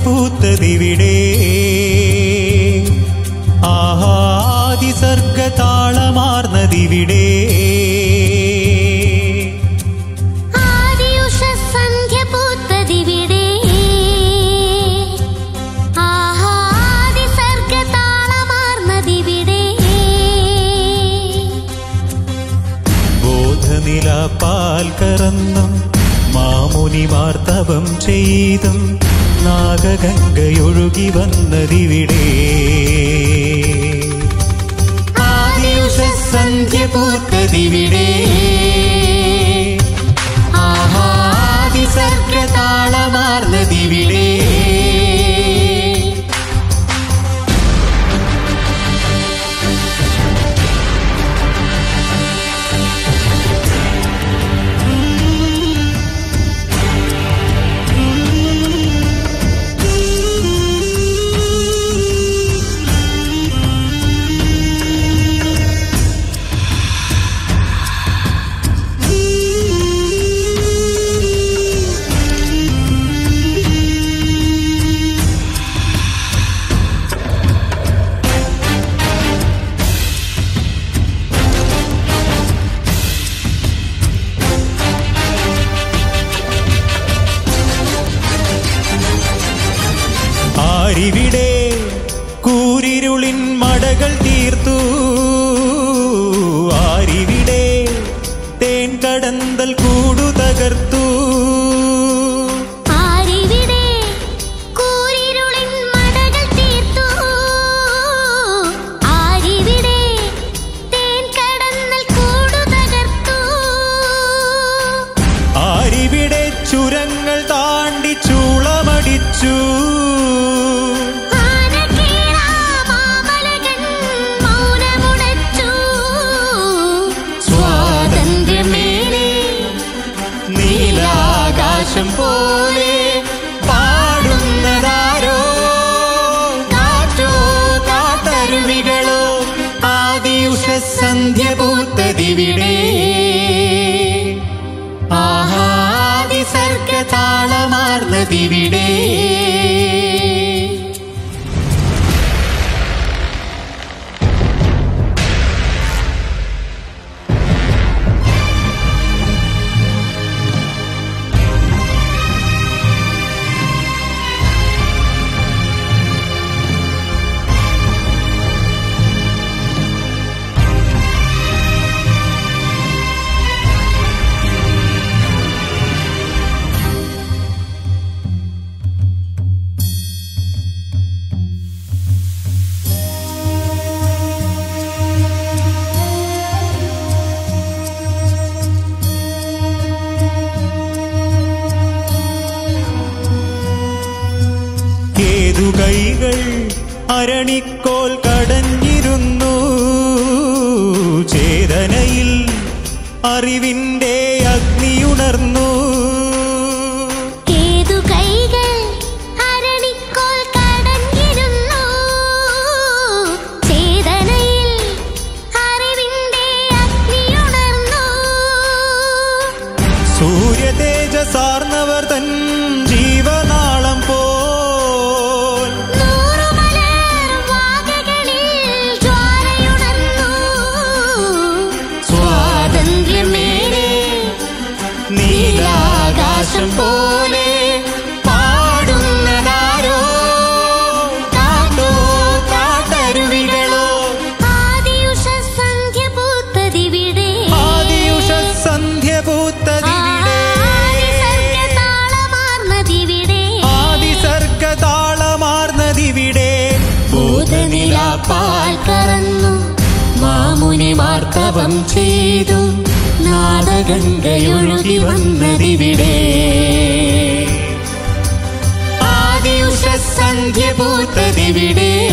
പൂത്തതിവിടെ ആഹാദിസർഗതാളമാർന്നതിവിടെ ആദിയുഷസന്ധ്യ പൂത്തതിവിടെ ആഹാദിസർഗതാളമാർന്നതിവിടെ ബോധനില പാൽ കറന്നും മാമുനിമാർ തപം ചെയ്തും നാഗഗംഗയൊഴുകി വന്നതിവിടെ ആദിയുഷസന്ധ്യ പൂത്തതിവിടെ ആഹാദിസർഗതാളമാർന്നതിവിടെ ആരിവിടെ കൂരിരുളിൻ മടകൾ തീർത്തു ആരിവിടെ തേൻ കടന്തൽ കൂടു തകർത്തു ആരിവിടെ കൂരിരുളിൻ മടകൾ തീർത്തു ആരിവിടെ തേൻ കടന്നൽ കൂടു തകർത്തു ആരിവിടെ ചുരങ്ങൾ താണ്ടി ചൂളമടിച്ചു ആനക്കേളാമാമലകൻ മൗനമുണച്ചു. സ്വാതന്ത്ര്യമേറെ നീലാകാശം പോലെ പാടുന്നതാരോ കാറ്റോ കാട്ടരുവികളോ ആദിയുഷ സന്ധ്യ പൂത്തതിവിടെ ആഹാദി സർഗതാളമാർന്നതിവിടെ ഏതു കൈകൾ അരണിക്കോൽ കടഞ്ഞിരുന്നു ചേതനയിൽ അറിവിന്റെ അഗ്നിയുണർന്നു ഏതു കൈകൾ അരണിക്കോൽ കടഞ്ഞിരുന്നു ചേതനയിൽ അറിവിന്റെ അഗ്നിയുണർന്നു സൂര്യ തേജസാർന്നവർ തൻ ജീവനാളം പോൽ നൂറുമലർ വാകകളിൽ ജ്വാലയുണർന്നു സ്വാതന്ത്ര്യമേറെ നീലാകാശം പോലെ പാടുന്നതാരോ കാറ്റോ കാട്ടരുവികളോ ആദിയുഷ സന്ധ്യ പൂത്തതിവിടെ ആദിയുഷ സന്ധ്യ പൂത്തതിവിടെ ആദിസർഗതാളമാർന്നതിവിടെ ആദിസർഗതാളമാർന്നതിവിടെ ഭൂതനിലാപ്പാൽ കറന്നു മാമുനിമാർ തപം ചെയ്തു നാദഗംഗയൊഴുകി വന്നതിവിടെ ആദിയുഷ സന്ധ്യ പൂത്തതിവിടെ